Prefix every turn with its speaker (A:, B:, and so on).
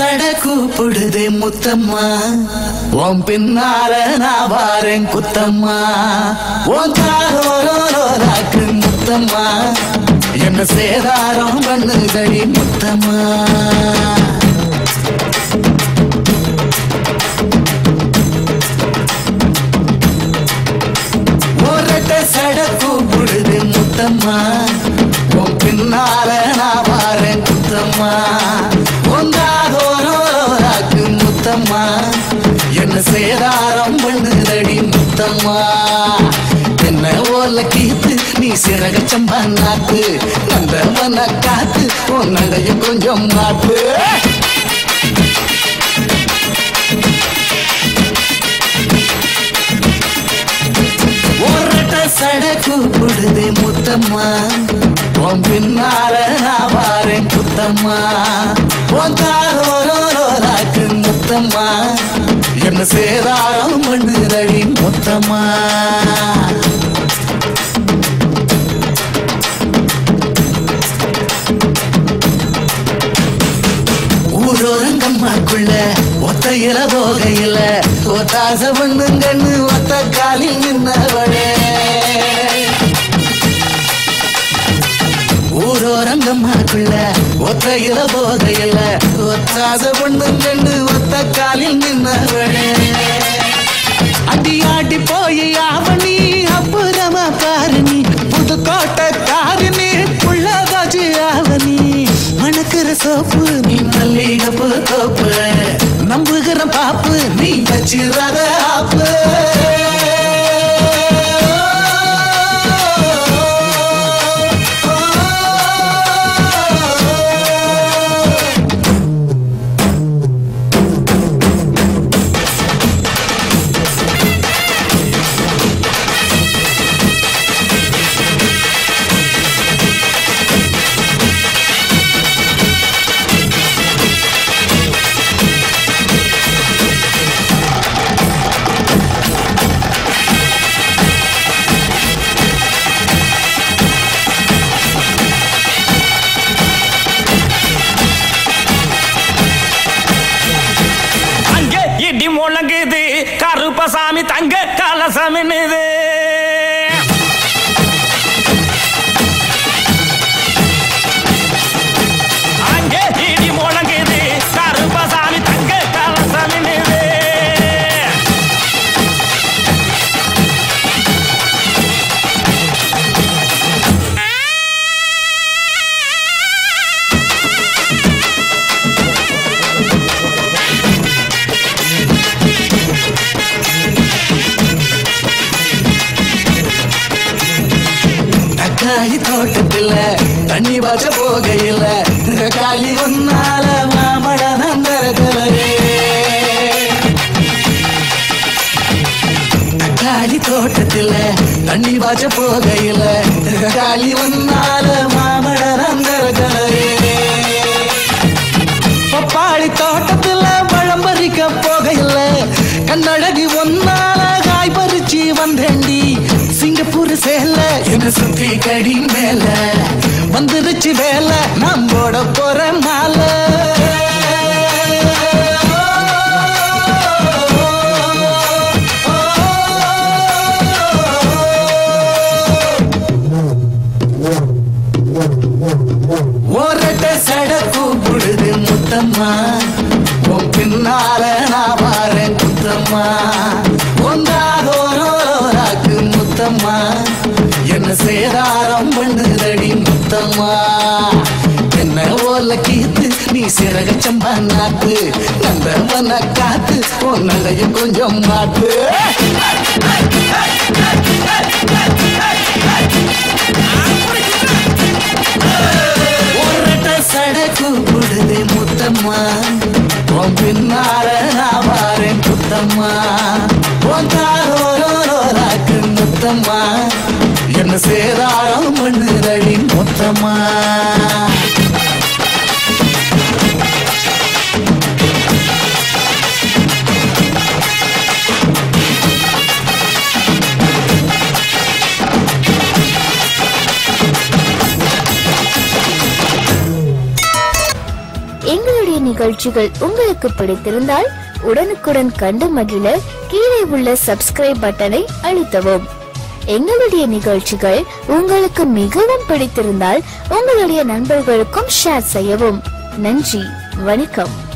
A: சட கூப்பிடுதே முத்தம்மா உன் பின்னால நான் வாரேன் குத்தம்மா உன் தாரோரோராக்கு முத்தம்மா என்ன சேதாரம் பண்ணுதடி முத்தம்மா ஒரட்ட சட கூப்பிடுது முத்தம்மா உன் பின்னால நான் வாரேன் குத்தம்மா உங்காதோரோராக்கு முத்தம்மா என்ன சேதாரம் பண்ணுதடி முத்தம்மா என்ன ஓல கீத்து நீ சிறகச்சம்பா நாத்து நந்தவன காத்து உன் நடைய கொஞ்சம் மாத்து ஒரட்ட சட கூப்பிடுதே முத்தம்மா உன் பின்னால நான் வாரேன் குத்தம்மா உன் தாரோரோராக்கு முத்தம்மா என்ன சேதாரம் பண்ணுதடி முத்தம்மா ஊரோரங்கம்மாக்குள்ள ஒத்தையில போகையில ஒத்தாச பண்ணுங்கன்னு ஒத்த காலில் நின்னவளே ஊரோரங்கம்மாக்குள்ள ஒத்தையில போகையில ஒத்தாச பண்ணுங்கன்னு ஒத்த காலில் நின்னவளே அடி ஆடி போய் ஆவணி அப்புறமா பாரு நீ புதுக்கோட்டை காரினி புள்ளதாச்சு ஆவணி மணக்கிற சோப்பு நீ மல்லிகப்பு தோப்பு நம்புகிற பாப்பு நீ வச்சிராத ஆப்பு
B: அங்கே இடி முழங்குது கருப்பசாமி தங்க கலசமின்னுது அங்கே இடி முழங்குது கருப்பசாமி தங்க கலசமின்னுது
A: தக்காளி தோட்டத்துல தண்ணி வாச்ச போகையில காலி ஒன்னால மாமழ நந்தரகலே தக்காளி தோட்டத்துல தண்ணி வாச்ச போகையில காலி ஒன்னால மாமழ நந்தரகலே பப்பாளி தோட்டத்துல பழம் பறிக்க போகையில கண்ணழகி ஒன்னால காய் பறிச்சு வந்தேண்டி சிங்கப்பூர் சேல என்ன சுத்தி கடி மேல வந்துருச்சு வேலை நான் போட போற மாலை ஓரட்ட சட கூப்பிடுது முத்தம்மா உன் பின்னால நான் வாரேன் குத்தம்மா ஒன்றாதோரோராக்கு முத்தம்மா என்ன சேதாரம் பண்ணுதடி முத்தம்மா என்ன ஓல கீத்து நீ சிறகச்சம்பா நாத்து நந்தவன காத்து உன் நடைய கொஞ்சம் மாத்து ஒரட்ட சட கூப்பிடுது முத்தம்மா உன் பின்னால நான் வாரேன் குத்தம்மா உன் தாரோரோராக்கு முத்தம்மா என்ன சேதாரம் பண்ணுதடி முத்தம்மா
C: எங்களுடைய நிகழ்ச்சிகள் உங்களுக்கு பிடித்திருந்தால் உடனுக்குடன் கண்டு மகிழ கீழே உள்ள சப்ஸ்கிரைப் பட்டனை அழுத்தவும் எங்களுடைய நிகழ்ச்சிகள் உங்களுக்கு மிகவும் பிடித்திருந்தால் உங்களுடைய நண்பர்களுக்கும் ஷேர் செய்யவும் நன்றி வணக்கம்